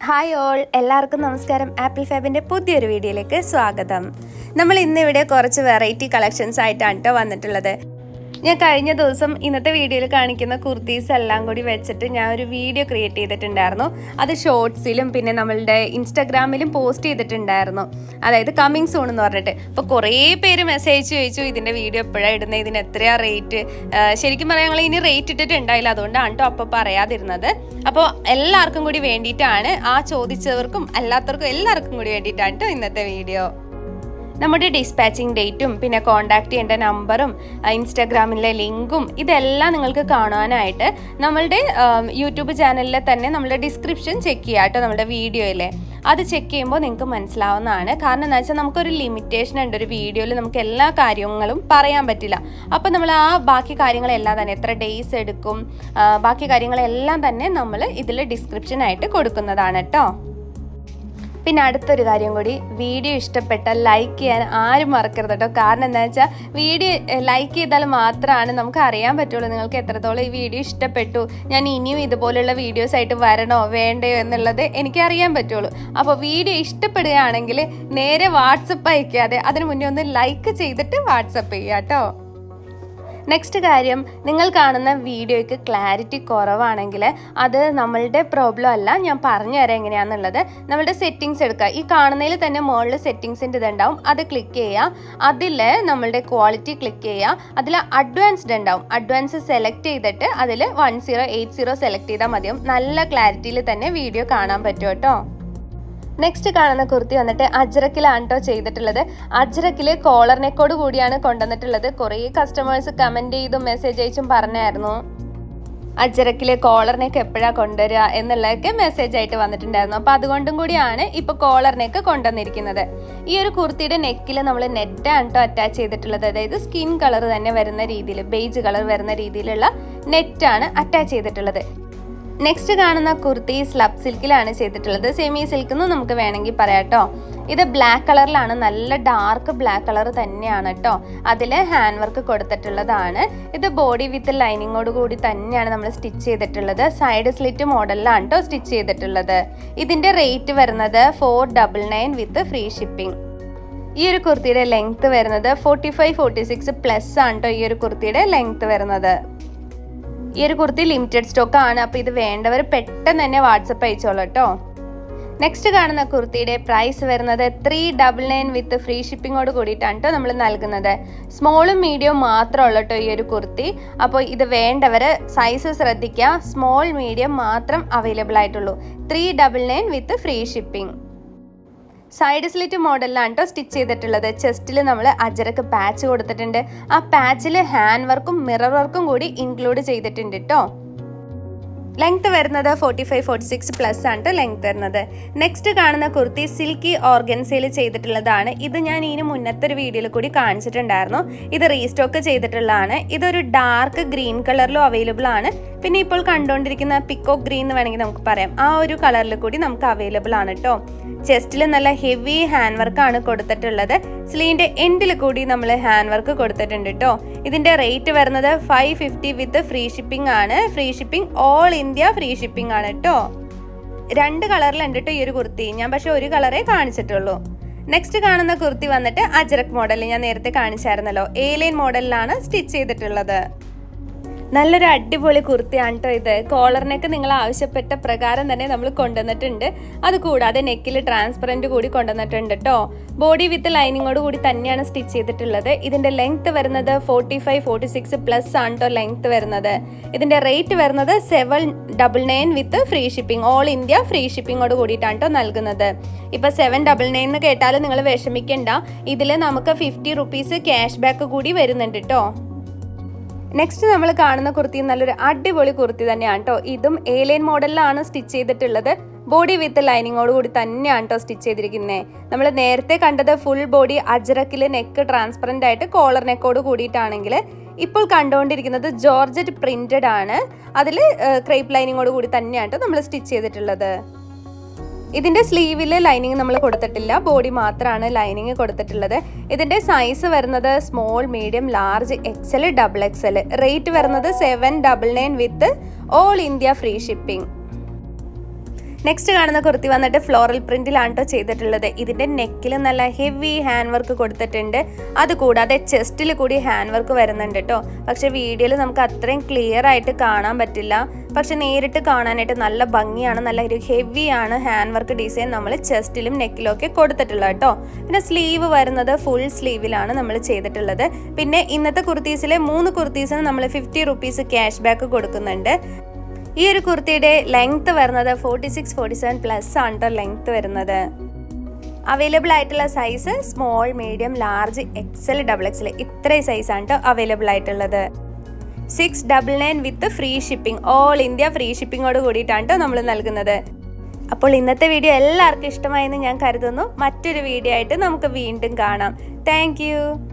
hi all എല്ലാവർക്കും നമസ്കാരം apple ഫാബിൻ്റെ പുതിയൊരു വീഡിയോയിലേക്ക് സ്വാഗതം നമ്മൾ ഇന്നിവിടെ കുറച്ച് വെറൈറ്റി കളക്ഷൻസ് ആയിട്ടാണ് കേട്ടോ വന്നിട്ടുള്ളത് ഞാൻ കഴിഞ്ഞ ദിവസം ഇന്നത്തെ വീഡിയോയിൽ കാണിക്കുന്ന കുർത്തീസ് എല്ലാം കൂടി വെച്ചിട്ട് ഞാൻ ഒരു വീഡിയോ ക്രിയേറ്റ് ചെയ്തിട്ടുണ്ടായിരുന്നു അത് ഷോർട്സിലും പിന്നെ നമ്മളുടെ ഇൻസ്റ്റാഗ്രാമിലും പോസ്റ്റ് ചെയ്തിട്ടുണ്ടായിരുന്നു അതായത് കമ്മിങ് സൂൺ എന്ന് പറഞ്ഞിട്ട് അപ്പോൾ കുറേ പേര് മെസ്സേജ് ചോദിച്ചു ഇതിൻ്റെ വീഡിയോ എപ്പോഴാണ് ഇടുന്നത് ഇതിന് എത്രയാ റേറ്റ് ശരിക്കും പറയാം ഞങ്ങൾ ഇനി റേറ്റ് ഇട്ടിട്ടുണ്ടായില്ല അതുകൊണ്ടാണ് കേട്ടോ അപ്പോൾ പറയാതിരുന്നത് അപ്പോൾ എല്ലാവർക്കും കൂടി വേണ്ടിയിട്ടാണ് ആ ചോദിച്ചവർക്കും അല്ലാത്തവർക്കും എല്ലാവർക്കും കൂടി വേണ്ടിയിട്ടാണ് കേട്ടോ ഇന്നത്തെ വീഡിയോ നമ്മുടെ ഡിസ്പാച്ചിങ് ഡേറ്റും പിന്നെ കോൺടാക്ട് ചെയ്യേണ്ട നമ്പറും ഇൻസ്റ്റാഗ്രാമിലെ ലിങ്കും ഇതെല്ലാം നിങ്ങൾക്ക് കാണാനായിട്ട് നമ്മളുടെ യൂട്യൂബ് ചാനലിൽ തന്നെ നമ്മുടെ ഡിസ്ക്രിപ്ഷൻ ചെക്ക് ചെയ്യുക കേട്ടോ നമ്മുടെ വീഡിയോയിലെ അത് ചെക്ക് ചെയ്യുമ്പോൾ നിങ്ങൾക്ക് മനസ്സിലാവുന്നതാണ് കാരണം എന്താ വെച്ചാൽ നമുക്കൊരു ലിമിറ്റേഷൻ ഉണ്ട് ഒരു വീഡിയോയിൽ നമുക്ക് എല്ലാ കാര്യങ്ങളും പറയാൻ പറ്റില്ല അപ്പോൾ നമ്മൾ ആ ബാക്കി കാര്യങ്ങളെല്ലാം തന്നെ എത്ര ഡേയ്സ് എടുക്കും ബാക്കി കാര്യങ്ങളെല്ലാം തന്നെ നമ്മൾ ഇതിൽ ഡിസ്ക്രിപ്ഷനായിട്ട് കൊടുക്കുന്നതാണ് കേട്ടോ പിന്നെ അടുത്തൊരു കാര്യം കൂടി വീഡിയോ ഇഷ്ടപ്പെട്ടാൽ ലൈക്ക് ചെയ്യാൻ ആരും മറക്കരുത് കേട്ടോ കാരണം എന്താ വെച്ചാൽ വീഡിയോ ലൈക്ക് ചെയ്താൽ മാത്രമാണ് നമുക്ക് അറിയാൻ പറ്റുള്ളൂ നിങ്ങൾക്ക് എത്രത്തോളം ഈ വീഡിയോ ഇഷ്ടപ്പെട്ടു ഞാൻ ഇനിയും ഇതുപോലുള്ള വീഡിയോസ് ആയിട്ട് വരണോ വേണ്ടയോ എന്നുള്ളത് എനിക്ക് അറിയാൻ പറ്റുള്ളൂ അപ്പോൾ വീഡിയോ ഇഷ്ടപ്പെടുകയാണെങ്കിൽ നേരെ വാട്സപ്പ് അയക്കാതെ അതിന് മുന്നേ ഒന്ന് ലൈക്ക് ചെയ്തിട്ട് വാട്സപ്പ് ചെയ്യുക കേട്ടോ നെക്സ്റ്റ് കാര്യം നിങ്ങൾ കാണുന്ന വീഡിയോയ്ക്ക് ക്ലാരിറ്റി കുറവാണെങ്കിൽ അത് നമ്മളുടെ പ്രോബ്ലം അല്ല ഞാൻ പറഞ്ഞു തരാം എങ്ങനെയാണെന്നുള്ളത് നമ്മളുടെ സെറ്റിങ്സ് എടുക്കുക ഈ കാണുന്നതിൽ തന്നെ മുകളിൽ സെറ്റിങ്സിൻ്റെ ഇതുണ്ടാവും അത് ക്ലിക്ക് ചെയ്യുക അതിൽ നമ്മളുടെ ക്വാളിറ്റി ക്ലിക്ക് ചെയ്യുക അതിൽ അഡ്വാൻസ്ഡ് ഉണ്ടാവും അഡ്വാൻസ് സെലക്ട് ചെയ്തിട്ട് അതിൽ one zero eight zero select ചെയ്താൽ മതിയും നല്ല ക്ലാരിറ്റിയിൽ തന്നെ വീഡിയോ കാണാൻ പറ്റും കേട്ടോ നെക്സ്റ്റ് കാണുന്ന കുർത്തി വന്നിട്ട് അജ്രക്കിലാണ് കേട്ടോ ചെയ്തിട്ടുള്ളത് അജ്രക്കിൽ കോളർ നെക്കോട് കൂടിയാണ് കൊണ്ടുവന്നിട്ടുള്ളത് കുറേ കസ്റ്റമേഴ്സ് കമൻറ്റ് ചെയ്തും മെസ്സേജ് അയച്ചും പറഞ്ഞായിരുന്നു അജ്രക്കിലെ കോളറിനൊക്കെ എപ്പോഴാണ് കൊണ്ടുവരിക എന്നുള്ളതൊക്കെ മെസ്സേജ് ആയിട്ട് വന്നിട്ടുണ്ടായിരുന്നു അപ്പോൾ അതുകൊണ്ടും കൂടിയാണ് ഇപ്പോൾ കോളറിനൊക്കെ കൊണ്ടുവന്നിരിക്കുന്നത് ഈ ഒരു കുർത്തിയുടെ നെക്കിൽ നമ്മൾ നെറ്റാണ് കേട്ടോ അറ്റാച്ച് ചെയ്തിട്ടുള്ളത് അതായത് സ്കിൻ കളർ തന്നെ വരുന്ന രീതിയിൽ ബേജ് കളർ വരുന്ന രീതിയിലുള്ള നെറ്റാണ് അറ്റാച്ച് ചെയ്തിട്ടുള്ളത് നെക്സ്റ്റ് കാണുന്ന കുർത്തി സ്ലബ് സിൽക്കിലാണ് ചെയ്തിട്ടുള്ളത് സെമി സിൽക്ക് എന്ന് നമുക്ക് വേണമെങ്കിൽ പറയാം കേട്ടോ ഇത് ബ്ലാക്ക് കളറിലാണ് നല്ല ഡാർക്ക് ബ്ലാക്ക് കളർ തന്നെയാണ് കേട്ടോ അതിൽ ഹാൻഡ് വർക്ക് കൊടുത്തിട്ടുള്ളതാണ് ഇത് ബോഡി വിത്ത് ലൈനിങ്ങോട് കൂടി തന്നെയാണ് നമ്മൾ സ്റ്റിച്ച് ചെയ്തിട്ടുള്ളത് സൈഡ് സ്ലിറ്റ് മോഡലിലാണ് കേട്ടോ സ്റ്റിച്ച് ചെയ്തിട്ടുള്ളത് ഇതിൻ്റെ റേറ്റ് വരുന്നത് four double nine with free shipping ഈ ഒരു കുർത്തിയുടെ ലെങ്ത് വരുന്നത് forty five forty six plus ആണ് കേട്ടോ ഈ ഒരു കുർത്തിയുടെ ലെങ്ത് വരുന്നത് ഈ ഒരു കുർത്തി ലിമിറ്റഡ് സ്റ്റോക്ക് ആണ് അപ്പോൾ ഇത് വേണ്ടവർ പെട്ടെന്ന് തന്നെ വാട്സപ്പ് അയച്ചോളൂ കേട്ടോ നെക്സ്റ്റ് കാണുന്ന കുർത്തിയുടെ പ്രൈസ് വരുന്നത് three double nine with free ഷിപ്പിങ്ങോട് കൂടിയിട്ടാണ് കേട്ടോ നമ്മൾ നൽകുന്നത് സ്മോളും മീഡിയവും മാത്രമുള്ളൂ കേട്ടോ ഈ ഒരു കുർത്തി അപ്പോൾ ഇത് വേണ്ടവർ സൈസ് ശ്രദ്ധിക്കുക സ്മോൾ മീഡിയം മാത്രം അവൈലബിൾ ആയിട്ടുള്ളൂ three double nine with free shipping side slit മോഡലിലാണ് കേട്ടോ സ്റ്റിച്ച് ചെയ്തിട്ടുള്ളത് ചെസ്റ്റിൽ നമ്മൾ അജരക്ക് പാച്ച് കൊടുത്തിട്ടുണ്ട് ആ പാച്ചിൽ ഹാൻഡ് വർക്കും മിറർ വർക്കും കൂടി ഇൻക്ലൂഡ് ചെയ്തിട്ടുണ്ട് കേട്ടോ ലെങ്ത് വരുന്നത് forty five forty six plus ആണ് കേട്ടോ ലെങ്ത് വരുന്നത് നെക്സ്റ്റ് കാണുന്ന കുർത്തി സിൽക്കി ഓർഗൻസയിൽ ചെയ്തിട്ടുള്ളതാണ് ഇത് ഞാൻ ഇതിന് മുന്നത്തെ ഒരു വീഡിയോയിൽ കൂടി കാണിച്ചിട്ടുണ്ടായിരുന്നു ഇത് റീസ്റ്റോക്ക് ചെയ്തിട്ടുള്ളതാണ് ഇതൊരു ഡാർക്ക് ഗ്രീൻ കളറിലും അവൈലബിൾ ആണ് പിന്നെ ഇപ്പോൾ കണ്ടുകൊണ്ടിരിക്കുന്ന പിക്കോ ഗ്രീൻ എന്ന് വേണമെങ്കിൽ നമുക്ക് പറയാം ആ ഒരു കളറിൽ കൂടി നമുക്ക് അവൈലബിൾ ആണ് കേട്ടോ ചെസ്റ്റിൽ നല്ല ഹെവി ഹാൻഡ് വർക്കാണ് കൊടുത്തിട്ടുള്ളത് സ്ലീവിൻ്റെ എൻഡിൽ കൂടി നമ്മൾ ഹാൻഡ് വർക്ക് കൊടുത്തിട്ടുണ്ട് കേട്ടോ ഇതിൻ്റെ റേറ്റ് വരുന്നത് five fifty with free shipping ആണ് free shipping all India free shipping ആണ് കേട്ടോ രണ്ട് കളറിലുണ്ട് കേട്ടോ ഈ ഒരു കുർത്തി ഞാൻ പക്ഷെ ഒരു കളറേ കാണിച്ചിട്ടുള്ളൂ നെക്സ്റ്റ് കാണുന്ന കുർത്തി വന്നിട്ട് അജറക് മോഡൽ ഞാൻ നേരത്തെ കാണിച്ചായിരുന്നല്ലോ എ ലൈൻ മോഡലിലാണ് സ്റ്റിച്ച് ചെയ്തിട്ടുള്ളത് നല്ലൊരു അടിപൊളി കുർത്തിയാണ് കേട്ടോ ഇത് കോളറിനൊക്കെ നിങ്ങൾ ആവശ്യപ്പെട്ട പ്രകാരം തന്നെ നമ്മൾ കൊണ്ടുവന്നിട്ടുണ്ട് അത് കൂടാതെ നെക്കിൽ ട്രാൻസ്പെറൻറ്റ് കൂടി കൊണ്ടുവന്നിട്ടുണ്ട് കേട്ടോ ബോഡി വിത്ത് ലൈനിങ്ങോട് കൂടി തന്നെയാണ് സ്റ്റിച്ച് ചെയ്തിട്ടുള്ളത് ഇതിൻ്റെ ലെങ്ത് വരുന്നത് forty five forty six plus ആണ് കേട്ടോ ലെങ്ത് വരുന്നത് ഇതിൻ്റെ റേറ്റ് വരുന്നത് seven double nine with free shipping all India free ഷിപ്പിങ്ങോട് കൂടിയിട്ടാണ് കേട്ടോ നൽകുന്നത് ഇപ്പോൾ സെവൻ ഡബിൾ നയൻ എന്ന് കേട്ടാൽ നിങ്ങൾ വിഷമിക്കണ്ട ഇതിൽ നമുക്ക് ഫിഫ്റ്റി റുപ്പീസ് ക്യാഷ് ബാക്ക് കൂടി വരുന്നുണ്ട് കേട്ടോ നെക്സ്റ്റ് നമ്മൾ കാണുന്ന കുർത്തി നല്ലൊരു അടിപൊളി കുർത്തി തന്നെയാണ് കേട്ടോ ഇതും ഏലിയൻ മോഡലിലാണ് സ്റ്റിച്ച് ചെയ്തിട്ടുള്ളത് ബോഡി വിത്ത് ലൈനിങ്ങോട് കൂടി തന്നെയാണ് കേട്ടോ സ്റ്റിച്ച് ചെയ്തിരിക്കുന്നത് നമ്മൾ നേരത്തെ കണ്ടത് ഫുൾ ബോഡി അജ്രക്കിൽ നെക്ക് ട്രാൻസ്പെറൻ്റ് ആയിട്ട് കോളർ നെക്കോട് കൂടിയിട്ടാണെങ്കിൽ ഇപ്പോൾ കണ്ടുകൊണ്ടിരിക്കുന്നത് ജോർജറ്റ് പ്രിന്റഡ് ആണ് അതിൽ ക്രേപ്പ് ലൈനിങ്ങോട് കൂടി തന്നെയാണ് കേട്ടോ നമ്മൾ സ്റ്റിച്ച് ചെയ്തിട്ടുള്ളത് ഇതിന്റെ സ്ലീവിൽ ലൈനിങ് നമ്മൾ കൊടുത്തിട്ടില്ല ബോഡി മാത്രമാണ് ലൈനിങ് കൊടുത്തിട്ടുള്ളത് ഇതിന്റെ സൈസ് വരുന്നത് small medium large XL double XL rate വരുന്നത് seven double nine with all India free shipping next കാണുന്ന കുർത്തി വന്നിട്ട് ഫ്ലോറൽ പ്രിന്റിലാണ് കേട്ടോ ചെയ്തിട്ടുള്ളത് ഇതിന്റെ നെക്കിൽ നല്ല ഹെവി ഹാൻഡ് വർക്ക് കൊടുത്തിട്ടുണ്ട് അതുകൂടാതെ ചെസ്റ്റിൽ കൂടി ഹാൻഡ് വർക്ക് വരുന്നുണ്ട് കേട്ടോ പക്ഷെ വീഡിയോയിൽ നമുക്ക് അത്രയും ക്ലിയർ ആയിട്ട് കാണാൻ പറ്റില്ല പക്ഷെ നേരിട്ട് കാണാനായിട്ട് നല്ല ഭംഗിയാണ് നല്ല ഒരു ഹെവിയാണ് ഹാൻഡ് വർക്ക് ഡിസൈൻ നമ്മൾ ചെസ്റ്റിലും നെക്കിലും ഒക്കെ കൊടുത്തിട്ടുള്ളത് കേട്ടോ പിന്നെ സ്ലീവ് വരുന്നത് ഫുൾ സ്ലീവിലാണ് നമ്മൾ ചെയ്തിട്ടുള്ളത് പിന്നെ ഇന്നത്തെ കുർത്തീസിലെ മൂന്ന് കുർത്തീസിന് നമ്മൾ ഫിഫ്റ്റി റുപ്പീസ് ക്യാഷ് ബാക്ക് കൊടുക്കുന്നുണ്ട് ഈ ഒരു കുർത്തിയുടെ ലെങ്ത് വരുന്നത് forty six forty seven plus ആണ് കേട്ടോ ലെങ്ത് വരുന്നത് അവൈലബിൾ ആയിട്ടുള്ള size small medium large XL double XL ഇത്രയും സൈസാണ് കേട്ടോ അവൈലബിൾ ആയിട്ടുള്ളത് six double nine with free shipping all India free ഷിപ്പിങ്ങോട് കൂടിയിട്ടാണ് കേട്ടോ നമ്മൾ നൽകുന്നത് അപ്പോൾ ഇന്നത്തെ വീഡിയോ എല്ലാവർക്കും ഇഷ്ടമായെന്ന് ഞാൻ കരുതുന്നു മറ്റൊരു വീഡിയോ ആയിട്ട് നമുക്ക് വീണ്ടും കാണാം താങ്ക്